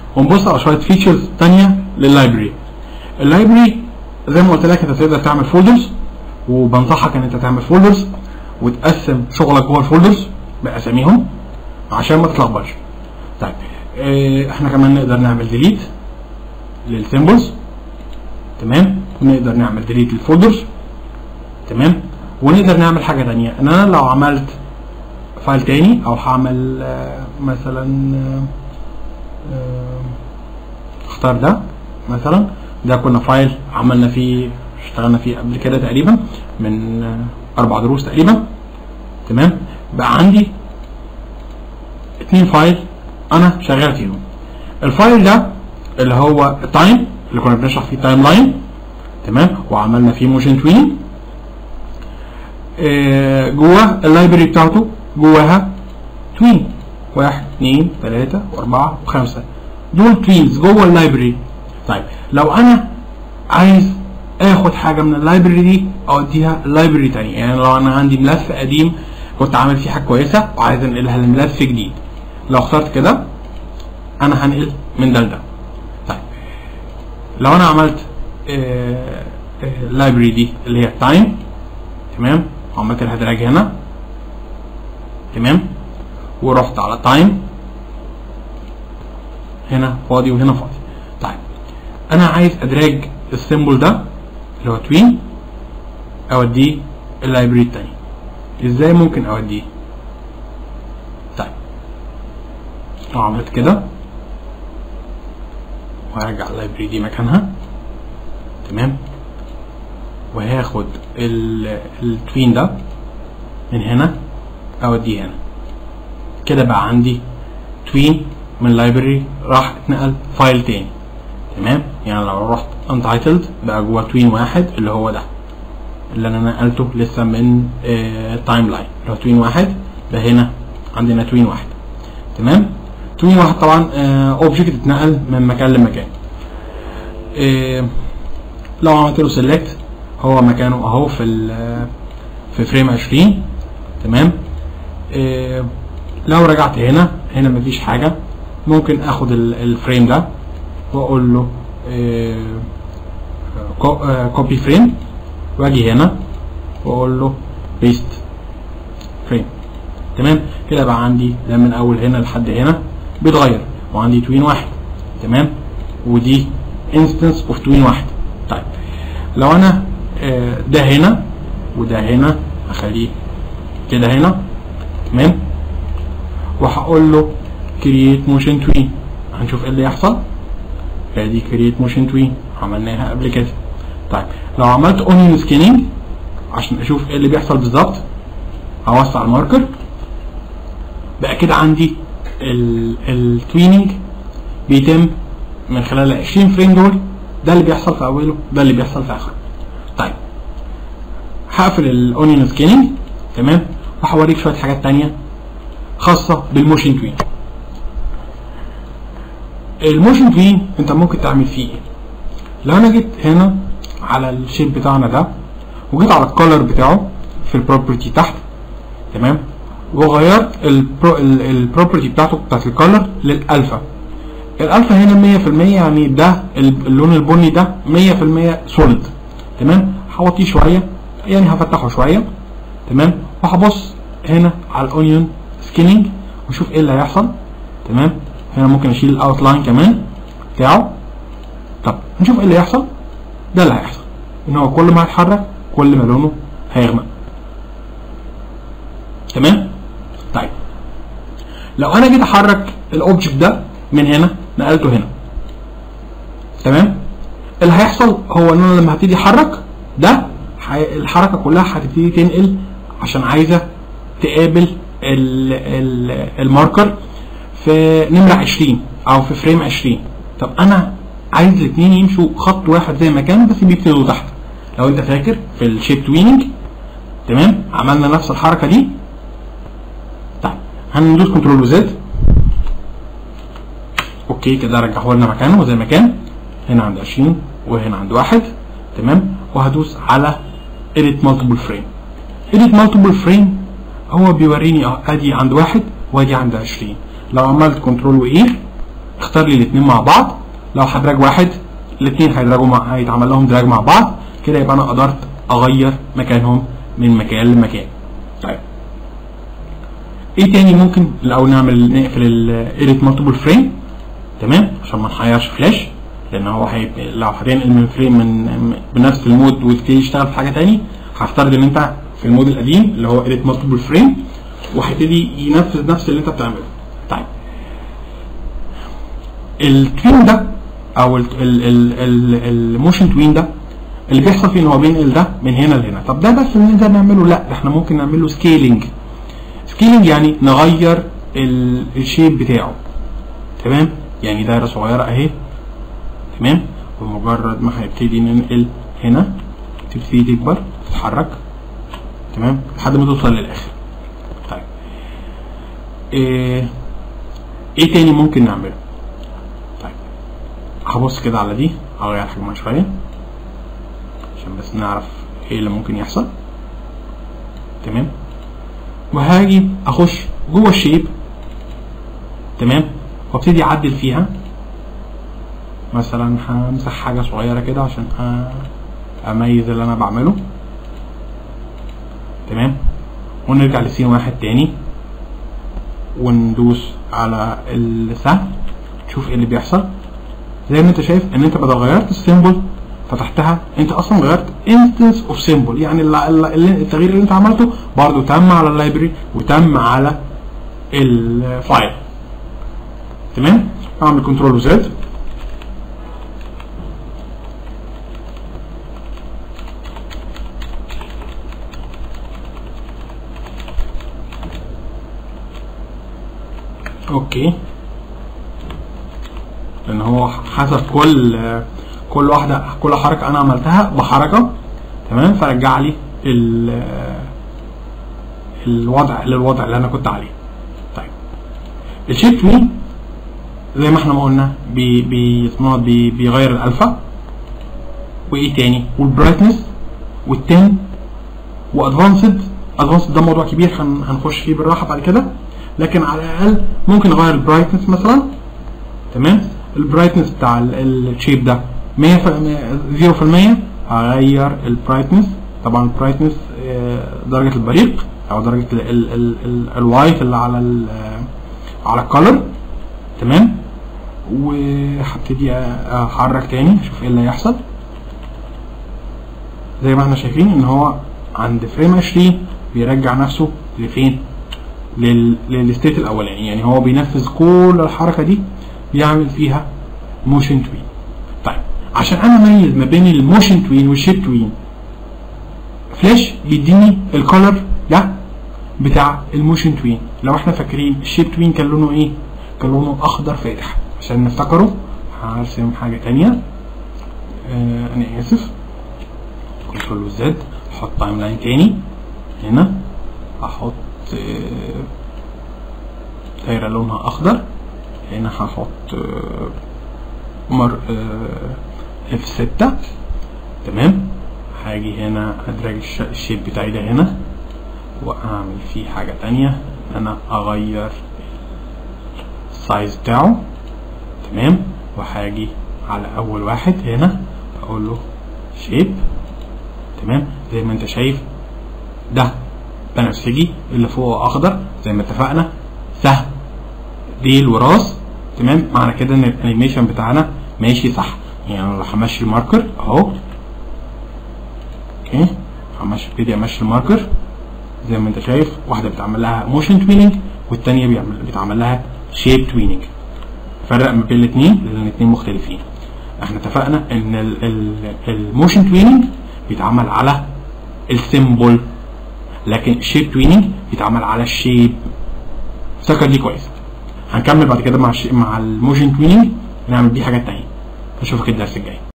ونبص على شويه فيتشرز ثانيه لللايبرري اللايبرري زي ما قلت لك انت تقدر تعمل فولدرز وبنصحك ان انت تعمل فولدرز وتقسم شغلك جوه الفولدرز باساميهم عشان ما تتلخبطش طيب اه احنا كمان نقدر نعمل ديليت للسيمبلز تمام ونقدر نعمل ديليت للفولدرز تمام ونقدر نعمل حاجه ثانيه ان انا لو عملت فايل تاني او هعمل آه، مثلا آه، آه، اختار ده مثلا ده كنا فايل عملنا فيه اشتغلنا فيه قبل كده تقريبا من آه، اربع دروس تقريبا تمام بقى عندي اتنين فايل انا شغال فيهم الفايل ده اللي هو التايم اللي كنا بنشرح فيه تايم لاين تمام وعملنا فيه موشن توين آه، جواه اللايبرري بتاعته جواها توين واحد اثنين ثلاثة واربعة وخمسة دول توينز جوه اللايبرري طيب لو انا عايز اخد حاجة من اللايبرري دي اوديها اللايبرري تاني يعني لو انا عندي ملف قديم كنت عامل فيه حاجة كويسة وعايز انقلها لملف جديد لو اخترت كده انا هنقل من ده لده طيب لو انا عملت اللايبرري دي اللي هي التايم تمام وعملت لها دراج هنا تمام ورحت على تايم هنا فاضي وهنا فاضي طيب انا عايز ادراج السيمبل ده اللي هو توين اوديه اللايبرري التاني ازاي ممكن اوديه طيب لو عملت كده وهرجع اللايبرري دي مكانها تمام وهاخد ال- التوين ده من هنا اوديه هنا كده بقى عندي توين من لايبرري راح اتنقل فايل تاني تمام يعني لو رحت untitled بقى جوه توين واحد اللي هو ده اللي انا نقلته لسه من تايم لاين اللي هو توين واحد ده هنا عندنا توين واحد تمام توين واحد طبعا اوبجكت اتنقل من مكان لمكان آه، لو عملت له سيلكت هو مكانه اهو في ال- في فريم 20 تمام آه، لو رجعت هنا هنا مفيش حاجه ممكن اخد ال- الفريم ده واقول له كوبي فريم واجي هنا واقول له بيست فريم تمام كده بقى عندي ده من اول هنا لحد هنا بيتغير وعندي توين واحد تمام ودي انستنس اوف توين واحد طيب لو انا آه، ده هنا وده هنا اخليه كده هنا تمام وهقول له كرييت موشن توين هنشوف ايه اللي يحصل ادي كرييت موشن توين عملناها قبل كده طيب لو عملت اونيون سكيننج عشان اشوف ايه اللي بيحصل بالظبط هوسع الماركر بقى كده عندي التويننج بيتم من خلال ال 20 فريم دول ده اللي بيحصل في اوله ده اللي بيحصل في اخره طيب هقفل الاونيون سكيننج تمام وهوريك شويه حاجات تانية خاصه بالموشن توين الموشن توين انت ممكن تعمل فيه ايه لو انا جيت هنا على الشيب بتاعنا ده وجيت على الكولر بتاعه في البروبرتي تحت تمام وغيرت البروبرتي بتاعته بتاعت الكولر للالفا الالفا هنا 100% يعني ده اللون البني ده 100% سوليد تمام هوطيه شويه يعني هفتحه شويه تمام وهبص هنا على الاونيون سكيننج واشوف ايه اللي هيحصل تمام هنا ممكن اشيل الاوتلاين كمان بتاعه طب نشوف ايه اللي هيحصل ده اللي هيحصل ان هو كل ما هيتحرك كل ما لونه هيغمق تمام طيب لو انا جيت احرك الاوبجكت ده من هنا نقلته هنا تمام اللي هيحصل هو ان انا لما هبتدي احرك ده حي- الحركه كلها هتبتدي تنقل عشان عايزه تقابل ال ال الماركر في نمره 20 او في فريم 20 طب انا عايز الاثنين يمشوا خط واحد زي ما كان بس بيبتدوا تحت لو انت فاكر في الشيب تويننج تمام عملنا نفس الحركه دي طيب هندوس كنترول وزد اوكي كده رجعه لنا مكانه زي ما كان هنا عند 20 وهنا عند واحد تمام وهدوس على edit multiple frame edit multiple frame هو بيوريني اه ادي عند واحد وادي عند 20 لو عملت كنترول وايه اختار لي الاثنين مع بعض لو هدراج واحد الاثنين هيدراجوا مع هيتعمل لهم دراج مع بعض كده يبقى انا قدرت اغير مكانهم من مكان لمكان طيب ايه تاني ممكن الاول نعمل نقفل الايديت مالتيبل فريم تمام عشان ما نحيرش فلاش لان هو هيبقى لو هتنقل من فريم من بنفس المود وتبتدي تشتغل في حاجه تاني هفترض ان انت في المود القديم اللي هو ايديت مالتيبل فريم وهيبتدي ينفذ نفس اللي انت بتعمله طيب التوين ده او الموشن توين ده اللي بيحصل فيه ان هو بينقل ده من هنا لهنا طب ده بس ان ده نعمله لا ده احنا ممكن نعمله سكيلينج سكيلينج يعني نغير الشيب بتاعه تمام يعني دايره صغيره اهي تمام بمجرد ما هيبتدي ننقل هنا تبتدي تكبر تتحرك تمام لحد ما توصل للاخر طيب ايه, ايه تاني ممكن نعمله طيب هبص كده على دي هغير حجمها شويه عشان بس نعرف ايه اللي ممكن يحصل تمام وهاجي اخش جوه الشيب تمام وابتدي اعدل فيها مثلا همسح حاجه صغيره كده عشان اميز اللي انا بعمله تمام ونرجع لسين واحد تاني وندوس على السهم تشوف ايه اللي بيحصل زي ما انت شايف ان انت بدل غيرت السيمبل فتحتها انت اصلا غيرت انستنس اوف سيمبل يعني التغيير اللي انت عملته برضه تم على اللايبرري وتم على الفايل تمام اعمل كنترول وزد اوكي لان هو حسب كل كل واحده كل حركه انا عملتها بحركه تمام فرجع لي الوضع للوضع اللي انا كنت عليه طيب الشيب تري زي ما احنا ما قلنا بي بي بي بيغير الالفا وايه تاني والبرايتنس والتن وادفانسد ادفانسد ده موضوع كبير هنخش فيه بالراحه بعد كده لكن على الاقل ممكن اغير البرايتنس مثلا تمام البرايتنس بتاع الشيب ده 100% 0% هغير البرايتنس طبعا البرايتنس درجه البريق او درجه الوايت اللي على على الكالر تمام وهبتدي احرك تاني اشوف ايه اللي هيحصل زي ما احنا شايفين ان هو عند فريم 20 بيرجع نفسه لفين للستيت الاولاني يعني هو بينفذ كل الحركه دي بيعمل فيها موشن توين طيب عشان انا اميز ما بين الموشن توين والشيب توين فلاش بيديني الكولر ده بتاع الموشن توين لو احنا فاكرين الشيب توين كان لونه ايه كان لونه اخضر فاتح عشان نفتكره هرسم حاجه تانية آه انا اسف كنترول زد احط تايم لاين تاني هنا احط دايره لونها اخضر هنا هحط مر اف 6 تمام هاجي هنا ادراج الشيب بتاعي ده هنا واعمل فيه حاجه تانية انا اغير السايز بتاعه تمام وهاجي على اول واحد هنا اقول له شيب تمام زي ما انت شايف ده بنفسجي اللي فوقه اخضر زي ما اتفقنا سهم ديل وراس تمام معنى كده ان الانيميشن بتاعنا ماشي صح يعني لو همشي الماركر اهو اوكي همشي ابتدي امشي الماركر زي ما انت شايف واحده بتعمل لها موشن تويننج والثانيه بيعمل بيتعمل لها شيب تويننج فرق ما بين الاثنين لان الاثنين مختلفين احنا اتفقنا ان الموشن تويننج بيتعمل على السيمبل لكن الشيب تويننج بيتعمل على الشيب افتكر دي كويس هنكمل بعد كده مع الشي... مع الموشن تويننج نعمل بيه حاجات تانية اشوفك الدرس الجاي